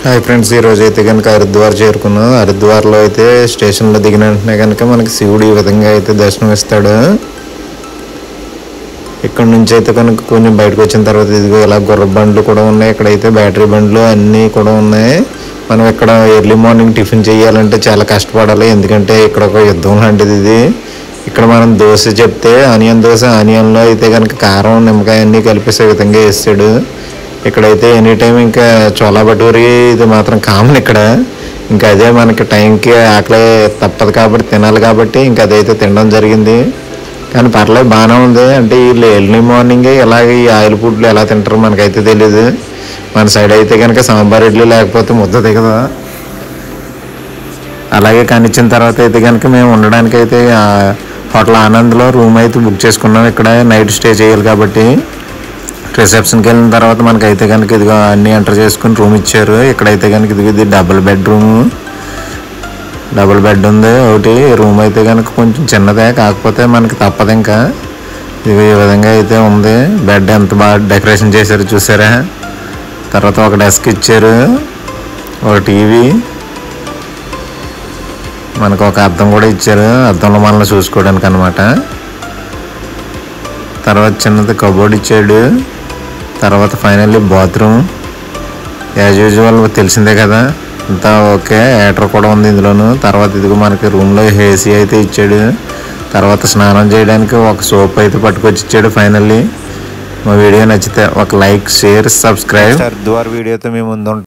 hi friends ఈ రోజు అయితే కనుక హరిద్వార్ చేరుకున్నాం హరిద్వార్లో అయితే స్టేషన్లో దిగిన వెంటనే కనుక మనకి శివుడు ఈ విధంగా అయితే దర్శనం ఇస్తాడు ఇక్కడ నుంచి అయితే కనుక కొంచెం బయటకు వచ్చిన తర్వాత ఇదిగో ఇలా గుర్ర బండ్లు కూడా ఉన్నాయి ఇక్కడైతే బ్యాటరీ బండ్లు అన్నీ కూడా ఉన్నాయి మనం ఇక్కడ ఎర్లీ మార్నింగ్ టిఫిన్ చేయాలంటే చాలా కష్టపడాలి ఎందుకంటే ఇక్కడ ఒక యుద్ధం లాంటిది ఇది ఇక్కడ మనం దోశ చెప్తే ఆనియన్ దోశ ఆనియన్లో అయితే కనుక కారం నిమ్మకాయ అన్నీ కలిపేసే విధంగా వేస్తాడు ఇక్కడైతే ఎనీ టైం ఇంకా చోలా భటూరి ఇది మాత్రం కామన్ ఇక్కడ ఇంకా అదే మనకి టైంకి ఆకలి తప్పదు కాబట్టి తినాలి కాబట్టి ఇంకా అదైతే తినడం జరిగింది కానీ పర్లేదు బాగానే ఉంది అంటే వీళ్ళు ఎర్లీ మార్నింగే ఇలాగ ఈ ఆయిల్ ఫుడ్లు ఎలా తింటారో మనకైతే తెలియదు మన సైడ్ అయితే కనుక సాంబార్ ఇడ్లీ లేకపోతే ముద్ద దిగదు అలాగే కానిచ్చిన తర్వాత అయితే కనుక మేము ఉండడానికి అయితే ఆ హోటల్ ఆనంద్లో రూమ్ అయితే బుక్ చేసుకున్నాం ఇక్కడ నైట్ స్టే చేయాలి కాబట్టి రిసెప్షన్కి వెళ్ళిన తర్వాత మనకైతే కనుక ఇదిగో అన్ని ఎంటర్ చేసుకుని రూమ్ ఇచ్చారు ఇక్కడైతే కనుక ఇదిగో ఇది డబుల్ బెడ్రూమ్ డబుల్ బెడ్ ఉంది ఒకటి రూమ్ అయితే కనుక కొంచెం చిన్నదే కాకపోతే మనకి తప్పదు ఇంకా ఇది ఈ విధంగా అయితే ఉంది బెడ్ ఎంత బాగా డెకరేషన్ చేశారు చూసారా తర్వాత ఒక డెస్క్ ఇచ్చారు ఒక టీవీ మనకు ఒక అద్దం కూడా ఇచ్చారు అద్దంలో మనల్ని చూసుకోవడానికి అనమాట తర్వాత చిన్నది కబోర్డ్ ఇచ్చాడు తర్వాత ఫైనల్లీ బాత్రూమ్ యాజ్ యూజువల్ తెలిసిందే కదా అంతా ఓకే ఏటర్ కూడా ఉంది ఇందులోను తర్వాత ఇదిగో మనకి రూమ్లో ఏసీ అయితే ఇచ్చాడు తర్వాత స్నానం చేయడానికి ఒక సోప్ అయితే పట్టుకొచ్చి ఇచ్చాడు ఫైనల్లీ మా వీడియో నచ్చితే ఒక లైక్ షేర్ సబ్స్క్రైబ్ హరిద్వార్ వీడియోతో మేము ముందు